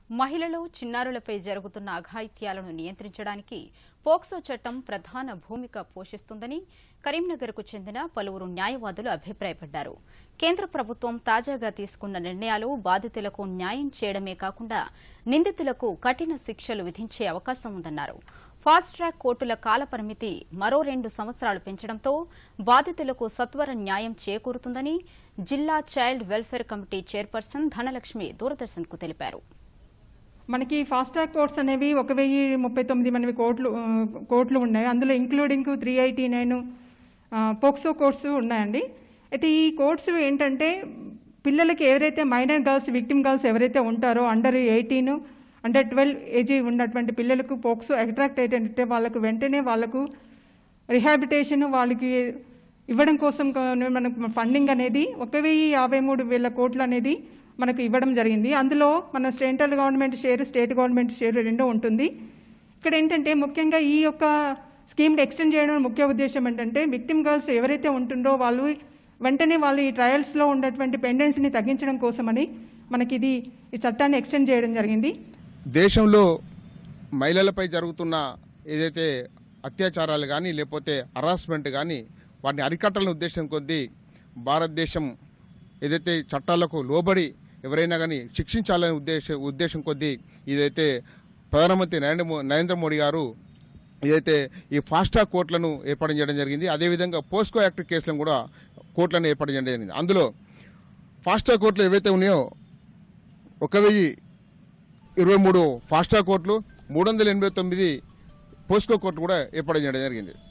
మహిళలు చిన్నారులపై జరుగుతున్న అఘాయిత్యాలను నియంత్రించడానికి పోక్సో చట్టం ప్రధాన భూమిక పోషిస్తుందని కరీంనగర్కు చెందిన పలువురు న్యాయవాదులు అభిప్రాయపడ్డారు కేంద్ర ప్రభుత్వం తాజాగా తీసుకున్న నిర్ణయాలు బాధితులకు న్యాయం చేయడమే కాకుండా నిందితులకు కఠిన శిక్షలు విధించే అవకాశం ఉందన్నారు ఫాస్ట్ ట్రాక్ కోర్టుల కాలపరిమితి మరో రెండు సంవత్సరాలు పెంచడంతో బాధితులకు సత్వర న్యాయం చేకూరుతుందని జిల్లా child welfare committee chairperson Dhanalakshmi దూరదర్శన్కు తెలిపారు మనకి ఫాస్ట్ ట్రాక్ కోర్ట్స్ అనేవి ఒక వెయ్యి ముప్పై తొమ్మిది మనవి కోట్లు ఆ, కోట్లు ఉన్నాయి అందులో including three eighty nine POCSO courts ఉన్నాయండి అయితే ఈ కోర్ట్స్ ఏంటంటే పిల్లలకి ఎవరైతే మైనర్ గర్ల్స్ విక్టిమ్ గర్ల్స్ ఎవరైతే ఉంటారో under eighteen under twelve age ఉన్నటువంటి పిల్లలకు పోక్సో అట్రాక్ట్ అయితే వాళ్ళకు వెంటనే వాళ్ళకు రిహాబిటేషన్ వాళ్ళకి ఇవ్వడం కోసం క- మనకు ఫండింగ్ అనేది ఒక వెయ్యి యాభై మూడు వేల కోట్లు అనేది మనకు ఇవ్వడం జరిగింది అందులో మన central government share state government share రెండూ ఉంటుంది ఇక్కడ ఏంటంటే ముఖ్యంగా ఈ యొక్క స్కీమ్ని ఎక్స్టెండ్ చేయడం ముఖ్య ఉద్దేశం ఏంటంటే విక్టిమ్ గర్ల్స్ ఎవరైతే ఉంటుందో వాళ్ళు వెంటనే వాళ్ళు ఈ ట్రయల్స్లో ఉన్నటువంటి పెండెన్సీని తగ్గించడం కోసమని మనకి ఇది ఈ చట్టాన్ని ఎక్స్టెండ్ చేయడం జరిగింది దేశంలో మహిళలపై జరుగుతున్న ఏదైతే అత్యాచారాలు కానీ లేకపోతే హరాస్మెంట్ కానీ వాటిని అరికట్టాలని ఉద్దేశం కొద్దీ భారతదేశం ఏదైతే చట్టాలకు లోబడి ఎవరైనా కానీ శిక్షించాలనే ఉద్దేశ ఉద్దేశం కొద్దీ ఇదైతే ప్రధానమంత్రి నరేంద్ర మో నరేంద్ర మోడీ గారు ఏదైతే ఈ ఫాస్ట్ ట్రాక్ కోర్టులను ఏర్పాటు చేయడం జరిగింది అదేవిధంగా పోస్కో యాక్ట్ కేసులను కూడా కోర్టులను ఏర్పాటు చేయడం జరిగింది అందులో ఫాస్ట్ ట్రాక్ కోర్టులు ఏవైతే ఉన్నాయో ఒక వెయ్యి ఇరవై మూడు ఫాస్ట్ ట్రాక్ కోర్టులు మూడు వందల ఎనభై తొమ్మిది పోస్కో కోర్టు కూడా ఏర్పాటు చేయడం జరిగింది